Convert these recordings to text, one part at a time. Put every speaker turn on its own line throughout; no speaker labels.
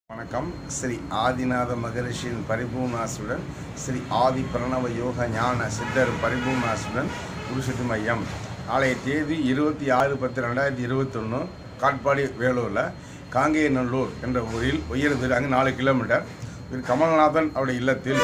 வணக்கம் ஸ்ரீ ஆதிநாத மகரிஷியின் பரிபூர்ணாசுடன் ஸ்ரீ ஆதி பிரணவ யோக ஞான சித்தர் பரிபூர்ணாசுடன் குருசக்தி மையம் நாளைய தேதி இருபத்தி ஆறு பத்து ரெண்டாயிரத்தி இருபத்தொன்று காட்பாடி வேலூரில் காங்கேயநல்லூர் என்ற ஊரில் உயர்திரு அங்கே நாலு கிலோமீட்டர் திரு கமல்நாதன் அவருடைய இல்லத்தில்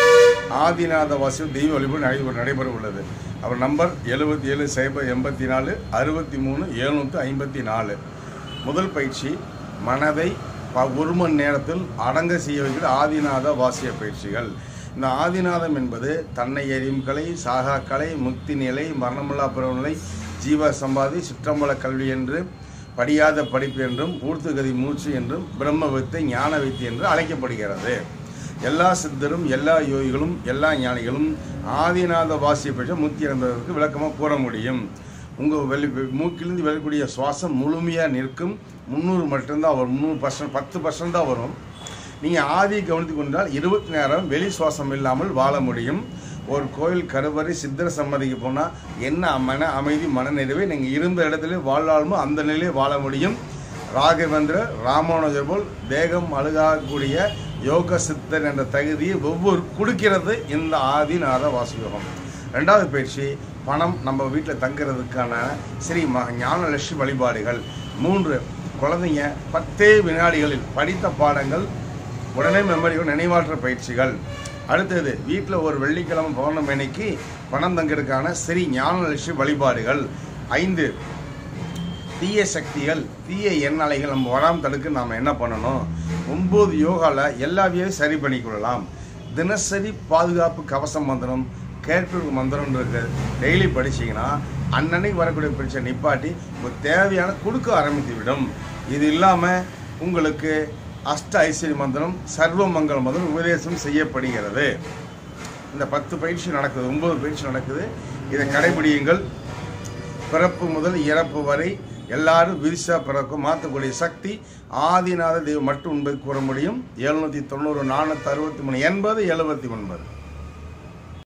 ஆதிநாத வாசியம் தெய்வ வழிபாடு நடைபெற நடைபெற உள்ளது அவர் நம்பர் எழுபத்தி ஏழு சைபர் எண்பத்தி நாலு அறுபத்தி மூணு எழுநூற்றி ஐம்பத்தி நாலு முதல் பயிற்சி மனதை ப- ஒரு மணி நேரத்தில் அடங்க செய்ய வைக்கிற ஆதிநாத வாசிய பயிற்சிகள் இந்த ஆதிநாதம் என்பது தன்னை எறியும் கலை சாகா கலை முக்தி நிலை மரணமில்லா பிறநிலை ஜீவ சம்பாதி சிற்றம்பல கல்வி என்று படியாத படிப்பு என்றும் ஊர்த்துகதி மூச்சு என்றும் பிரம்ம வித்தை ஞான வித்தை என்று அழைக்கப்படுகிறது எல்லா சித்தரும் எல்லா யோகிகளும் எல்லா ஞானிகளும் ஆதிநாத வாசிய பற்றி முக்தி என்பதற்கு விளக்கமாக கூற முடியும் உங்கள் வெளி மூக்கிலிருந்து வெளிக்கூடிய சுவாசம் முழுமையாக நிற்கும் முந்நூறு மட்டும்தான் வரும் முந்நூறு பர்சன்ட் பத்து பர்சன்ட் தான் வரும் நீங்கள் ஆதி கவனித்து கொண்டால் இருபத்தி நேரம் வெளி சுவாசம் இல்லாமல் வாழ முடியும் ஒரு கோயில் கருவறை சித்தர் சம்மதிக்கு போனால் என்ன மன அமைதி மனநிறைவை நீங்கள் இருந்த இடத்துல வாழ்வாலுமோ அந்த நிலையிலே வாழ முடியும் ராகவேந்திர ராமானுஜர் போல் தேகம் அழுகாகக்கூடிய யோக சித்தர் என்ற தகுதியை ஒவ்வொரு கொடுக்கிறது இந்த ஆதிநாத வாசயோகம் ரெண்டாவது பயிற்சி பணம் நம்ம வீட்டில் தங்குறதுக்கான ஸ்ரீ ம ஞானலட்சுமி வழிபாடுகள் மூன்று குழந்தைங்க பத்தே வினாடிகளில் படித்த பாடங்கள் உடனே மெமரியோட நினைவாற்ற பயிற்சிகள் அடுத்தது வீட்டில் ஒரு வெள்ளிக்கிழமை பௌர்ணமி அன்னைக்கு பணம் தங்கிறதுக்கான ஸ்ரீ ஞானலட்சுமி வழிபாடுகள் ஐந்து தீய சக்திகள் தீய எண்ணலைகள் நம்ம வராமல் தடுக்க நாம் என்ன பண்ணணும் ஒம்பது யோகாவில் எல்லாவையும் சரி பண்ணிக்கொள்ளலாம் தினசரி பாதுகாப்பு கவச மந்திரம் கேட்பு மந்திரம் இருக்கு டெய்லி படிச்சீங்கன்னா அன்னன்னைக்கு வரக்கூடிய பிரச்சனை நிப்பாட்டி உங்களுக்கு தேவையான கொடுக்க ஆரம்பித்து விடும் இது இல்லாமல் உங்களுக்கு அஷ்ட ஐஸ்வர்ய மந்திரம் சர்வ மங்கள மந்திரம் உபதேசம் செய்யப்படுகிறது இந்த பத்து பயிற்சி நடக்குது ஒன்பது பயிற்சி நடக்குது இதை கடைபிடியுங்கள் பிறப்பு முதல் இறப்பு வரை எல்லாரும் விரிசா பிறக்கும் மாற்றக்கூடிய சக்தி ஆதிநாத தெய்வம் மட்டும் என்பது கூற முடியும் எழுநூற்றி தொண்ணூறு நானூற்றி அறுபத்தி மூணு எண்பது எழுபத்தி ஒன்பது